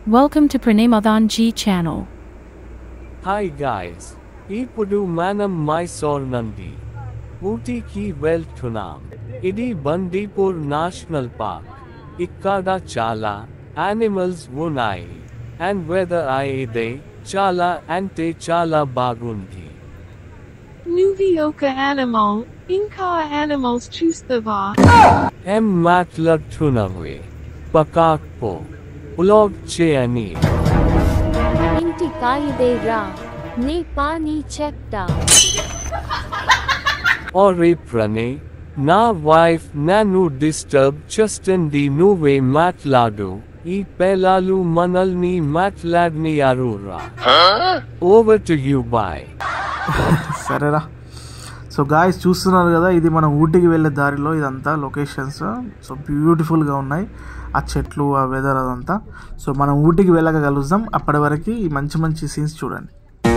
Welcome to Pranamadan G channel. Hi guys ఇప్పుడు మనం మైసూర్ నుండి ఊటీకి వెళ్తున్నాం ఇది బందీపూర్ నేషనల్ పార్క్ ఇక్కడ చాలా యానిమల్స్ ఉన్నాయి అండ్ వెదర్ అయితే చాలా అంటే చాలా బాగుంది నువ్వు ఒక animal, ఇంకా animals చూస్తావా ఏం మాట్లాడుతున్నవి పకాక్పో ఉలోగ్ చేయని ఇంటి కాయిదేరా నే పానీ చెప్తా ఓరే ప్రణయ్ నా వైఫ్ నన్ను డిస్టర్బ్ చేస్తుంది నువ్వే మాట్లాడు ఈ పిల్లలు మనల్ని మాట్లాడినారురా ఓవర్ టు యూ బాయ్ సరేరా సో గాయస్ చూస్తున్నారు కదా ఇది మనం ఊటీకి వెళ్ళే దారిలో ఇదంతా లొకేషన్స్ సో బ్యూటిఫుల్గా ఉన్నాయి ఆ చెట్లు ఆ వెదర్ అదంతా సో మనం ఊటీకి వెళ్ళక కలుద్దాం అప్పటి వరకు ఈ మంచి మంచి సీన్స్ చూడండి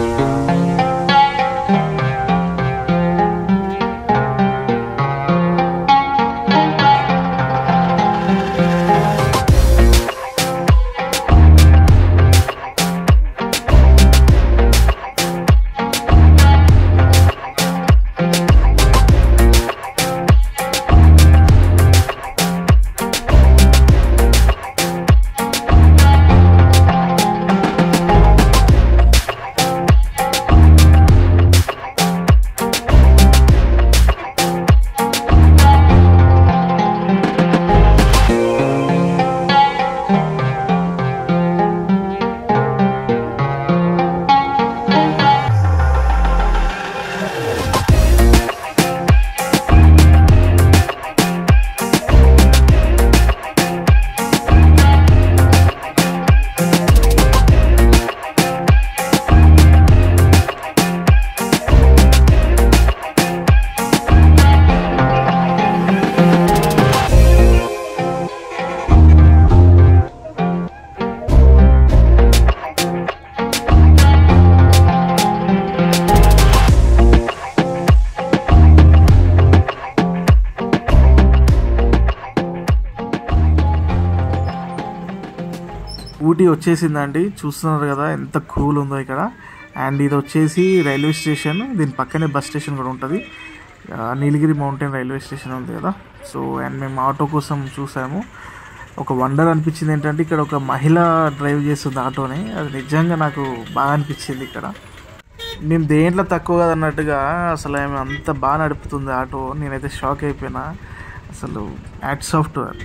ఊటీ వచ్చేసిందండి చూస్తున్నారు కదా ఎంత కూల్ ఉందో ఇక్కడ అండ్ ఇది వచ్చేసి రైల్వే స్టేషన్ దీని పక్కనే బస్ స్టేషన్ కూడా ఉంటుంది ఆ, నీలగిరి మౌంటైన్ రైల్వే స్టేషన్ ఉంది కదా సో అండ్ మేము ఆటో కోసం చూసాము ఒక వండర్ అనిపించింది ఏంటంటే ఇక్కడ ఒక మహిళ డ్రైవ్ చేస్తుంది ఆటోని అది నిజంగా నాకు బాగా అనిపించింది ఇక్కడ మేము దేంట్లో తక్కువ కదా అన్నట్టుగా అసలు ఆమె అంత బాగా నడుపుతుంది ఆటో నేనైతే షాక్ అయిపోయినా అసలు యాట్ సాఫ్ట్వేర్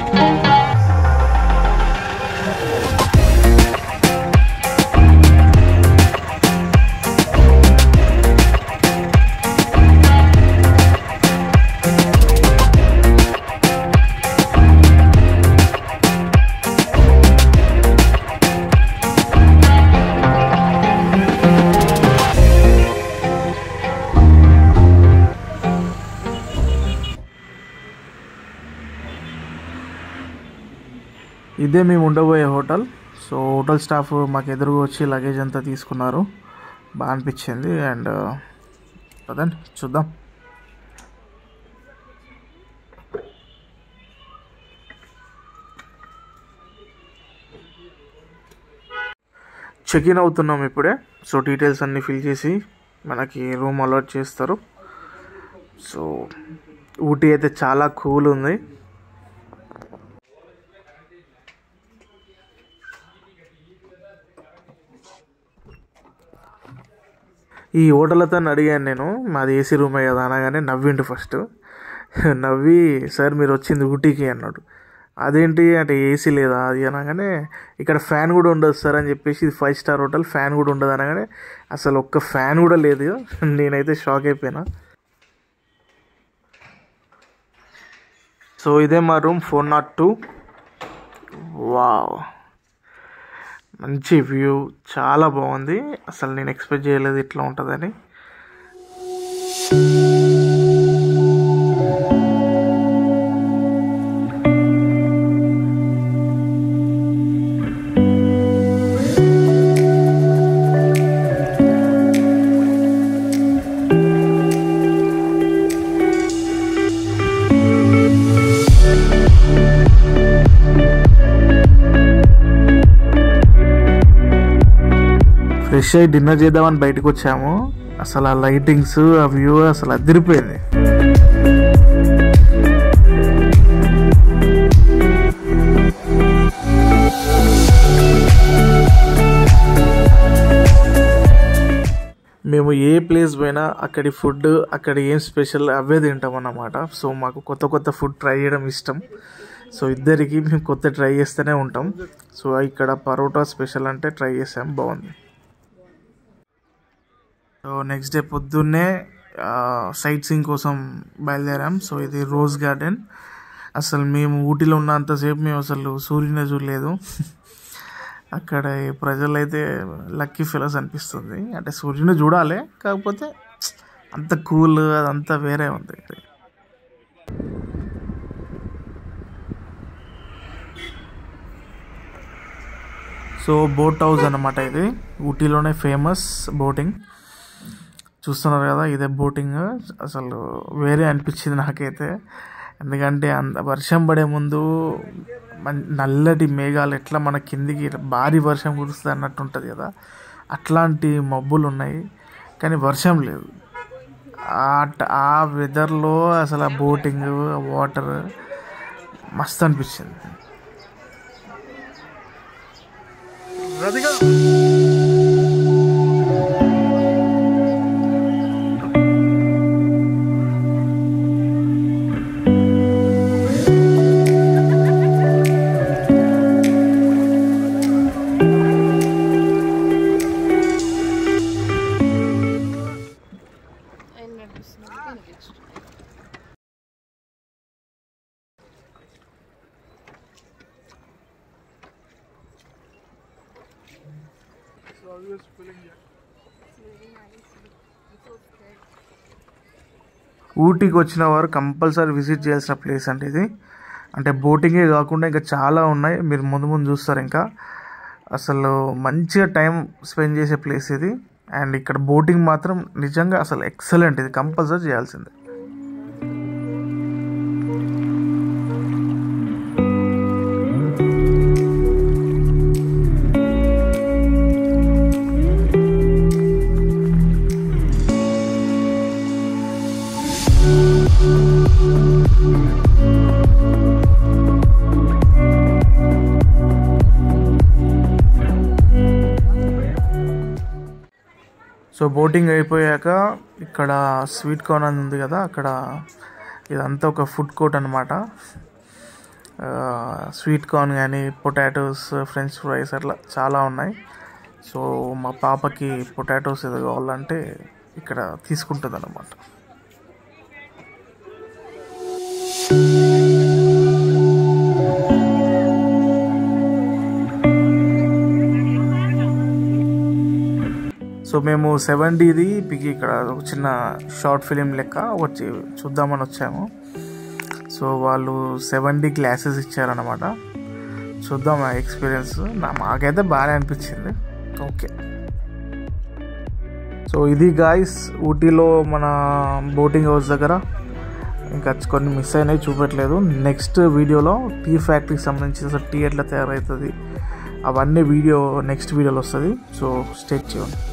ఇదే మేము ఉండబోయే హోటల్ సో హోటల్ స్టాఫ్ మాకు ఎదురుగా వచ్చి లగేజ్ అంతా తీసుకున్నారు బాగా అనిపించింది అండ్ పదండి చూద్దాం చెక్ ఇన్ అవుతున్నాం ఇప్పుడే సో డీటెయిల్స్ అన్నీ ఫిల్ చేసి మనకి రూమ్ అలాట్ చేస్తారు సో ఊటీ అయితే చాలా కూల్ ఉంది ఈ హోటల్ అతను అడిగాను నేను మాది ఏసీ రూమే కదా అనగానే నవ్విండు ఫస్ట్ నవ్వి సార్ మీరు వచ్చింది ఊటీకి అన్నాడు అదేంటి అంటే ఏసీ లేదా అది అనగానే ఇక్కడ ఫ్యాన్ కూడా ఉండదు సార్ అని చెప్పేసి ఇది ఫైవ్ స్టార్ హోటల్ ఫ్యాన్ కూడా ఉండదు అనగానే అసలు ఒక్క ఫ్యాన్ కూడా లేదు నేనైతే షాక్ అయిపోయినా సో ఇదే మా room four nought two wow మంచి వ్యూ చాలా బాగుంది అసలు నేను ఎక్స్పెక్ట్ చేయలేదు ఇట్లా ఉంటుందని ఫ్రెష్ అయ్యి డిన్నర్ చేద్దామని బయటకు వచ్చాము అసలు ఆ లైటింగ్స్ ఆ వ్యూ అసలు అదిరిపోయింది మేము ఏ ప్లేస్ పోయినా అక్కడి ఫుడ్ అక్కడ ఏం స్పెషల్ అవే తింటాం అన్నమాట సో మాకు కొత్త కొత్త ఫుడ్ ట్రై చేయడం ఇష్టం సో ఇద్దరికి మేము కొత్త ట్రై చేస్తూనే ఉంటాం సో ఇక్కడ పరోటా స్పెషల్ అంటే ట్రై చేసాం బాగుంది సో నెక్స్ట్ డే పొద్దున్నే సైట్ సీయింగ్ కోసం బయలుదేరాం సో ఇది రోజ్ గార్డెన్ అసలు మేము ఊటీలో ఉన్నంతసేపు మేము అసలు సూర్యుని చూడలేదు అక్కడ ఈ ప్రజలైతే లక్కీ ఫెలోస్ అనిపిస్తుంది అంటే సూర్యుని చూడాలి కాకపోతే అంత కూల్ అదంతా వేరే ఉంది సో బోట్ హౌస్ అన్నమాట ఇది ఊటీలోనే ఫేమస్ బోటింగ్ చూస్తున్నారు కదా ఇదే బోటింగ్ అసలు వేరే అనిపించింది నాకైతే ఎందుకంటే అంత వర్షం పడే ముందు మన్- నల్లటి మేఘాలు ఎట్లా మన కిందికి భారీ వర్షం కురుస్తుంది అన్నట్టు ఉంటుంది కదా అట్లాంటి మబ్బులు ఉన్నాయి కానీ వర్షం లేదు ఆ ట- ఆ వెదర్లో అసలు ఆ బోటింగ్ వాటర్ మస్తు అనిపించింది ఊటీకి వచ్చిన వారు కంపల్సరీ విజిట్ చేయాల్సిన ప్లేస్ అంటే ఇది అంటే బోటింగే కాకుండా ఇంకా చాలా ఉన్నాయి మీరు ముందు ముందు చూస్తారు ఇంకా అసలు మంచిగా టైం స్పెండ్ చేసే ప్లేస్ ఇది అండ్ ఇక్కడ బోటింగ్ మాత్రం నిజంగా అసలు ఎక్సలెంట్ ఇది కంపల్సరీ చేయాల్సిందే సో బోటింగ్ అయిపోయాక ఇక్కడ స్వీట్ కార్న్ అని ఉంది కదా అక్కడ ఇదంతా ఒక ఫుడ్ కోర్ట్ అనమాట స్వీట్ కార్న్ కానీ పొటాటోస్ ఫ్రెంచ్ ఫ్రైస్ అట్లా చాలా ఉన్నాయి సో మా పాపకి పొటాటోస్ ఏదో కావాలంటే ఇక్కడ తీసుకుంటుంది అనమాట సో మేము సెవెన్ డీది పికి ఇక్కడ ఒక చిన్న షార్ట్ ఫిలిం లెక్క వచ్చి చూద్దామని వచ్చాము సో వాళ్ళు సెవెన్ డి క్లాసెస్ ఇచ్చారనమాట చూద్దాం ఆ ఎక్స్పీరియన్స్ నా మాకైతే బాగానే అనిపించింది ఓకే సో ఇది గాయస్ ఊటీలో మన బోటింగ్ హౌస్ దగ్గర ఇంకా కొన్ని మిస్ అయినాయి చూపెట్టలేదు నెక్స్ట్ వీడియోలో టీ ఫ్యాక్టరీకి సంబంధించి అసలు టీ ఎట్లా తయారవుతుంది అవన్నీ వీడియో నెక్స్ట్ వీడియోలో వస్తుంది సో స్టేట్ చేయండి